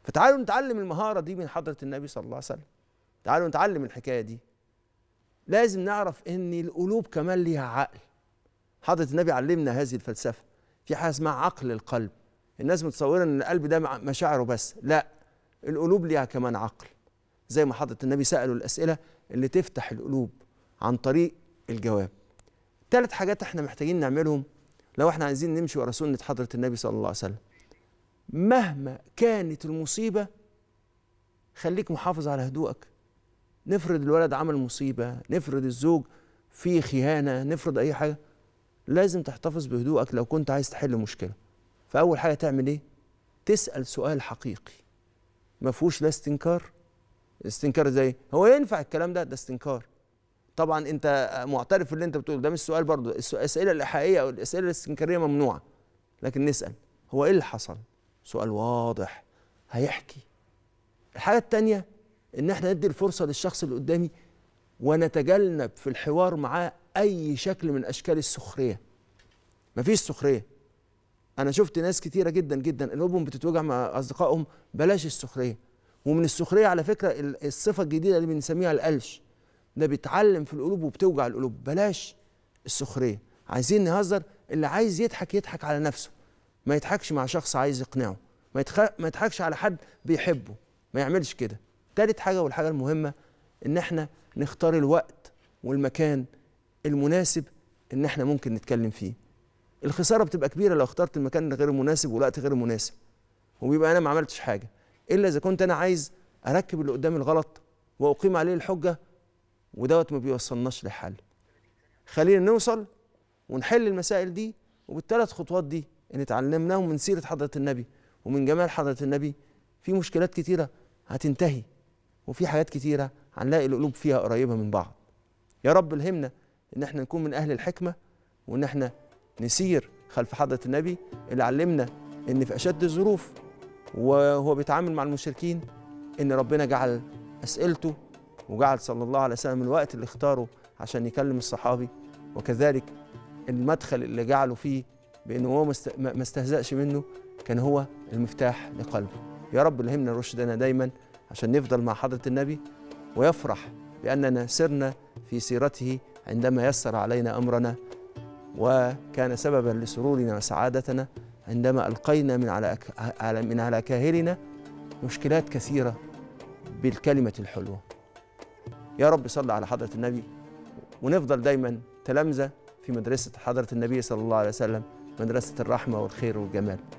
فتعالوا نتعلم المهاره دي من حضره النبي صلى الله عليه وسلم تعالوا نتعلم الحكايه دي لازم نعرف ان القلوب كمان ليها عقل حضره النبي علمنا هذه الفلسفه في حاجه اسمها عقل القلب الناس متصوره ان القلب ده مشاعره بس لا القلوب ليها كمان عقل زي ما حضره النبي سالوا الاسئله اللي تفتح القلوب عن طريق الجواب ثلاث حاجات احنا محتاجين نعملهم لو احنا عايزين نمشي ورا سنه حضره النبي صلى الله عليه وسلم مهما كانت المصيبه خليك محافظ على هدوءك نفرض الولد عمل مصيبه نفرض الزوج فيه خيانه نفرض اي حاجه لازم تحتفظ بهدوءك لو كنت عايز تحل مشكله فاول حاجه تعمل ايه تسال سؤال حقيقي ما فيهوش لا استنكار استنكار زي هو ينفع الكلام ده ده استنكار طبعا انت معترف باللي انت بتقوله ده مش سؤال برضه الاسئله الايحائيه او الاسئله الاستنكاريه ممنوعه لكن نسال هو ايه اللي حصل سؤال واضح هيحكي الحاجه الثانيه ان احنا ندي الفرصه للشخص اللي قدامي ونتجنب في الحوار معاه اي شكل من اشكال السخريه مفيش سخريه انا شفت ناس كتيره جدا جدا قلوبهم بتتوجع مع اصدقائهم بلاش السخريه ومن السخريه على فكره الصفه الجديده اللي بنسميها القلش ده بيتعلم في القلوب وبتوجع القلوب بلاش السخريه عايزين نهزر اللي عايز يضحك يضحك على نفسه ما يضحكش مع شخص عايز يقنعه ما, يتخ... ما يضحكش على حد بيحبه ما يعملش كده تالت حاجه والحاجه المهمه ان احنا نختار الوقت والمكان المناسب ان احنا ممكن نتكلم فيه الخساره بتبقى كبيره لو اخترت المكان غير المناسب والوقت غير المناسب وبيبقى انا ما عملتش حاجه الا اذا كنت انا عايز اركب اللي قدامي الغلط واقيم عليه الحجه ودوت ما بيوصلناش لحل خلينا نوصل ونحل المسائل دي وبالثلاث خطوات دي اللي اتعلمناهم من سيره حضره النبي ومن جمال حضره النبي في مشكلات كتيره هتنتهي وفي حاجات كتيره هنلاقي القلوب فيها قريبه من بعض يا رب الهمنا ان احنا نكون من اهل الحكمه وان احنا نسير خلف حضره النبي اللي علمنا ان في اشد الظروف وهو بيتعامل مع المشركين ان ربنا جعل اسئلته وجعل صلى الله عليه وسلم الوقت اللي اختاره عشان يكلم الصحابي وكذلك المدخل اللي جعله فيه بانه هو ما استهزأش منه كان هو المفتاح لقلبه يا رب الهمنا رشدنا دايما عشان نفضل مع حضرة النبي ويفرح بأننا سرنا في سيرته عندما يسر علينا أمرنا وكان سببا لسرورنا وسعادتنا عندما ألقينا من على أك... من على كاهلنا مشكلات كثيرة بالكلمة الحلوة يا رب صل على حضرة النبي ونفضل دايما تلامذة في مدرسة حضرة النبي صلى الله عليه وسلم مدرسة الرحمة والخير والجمال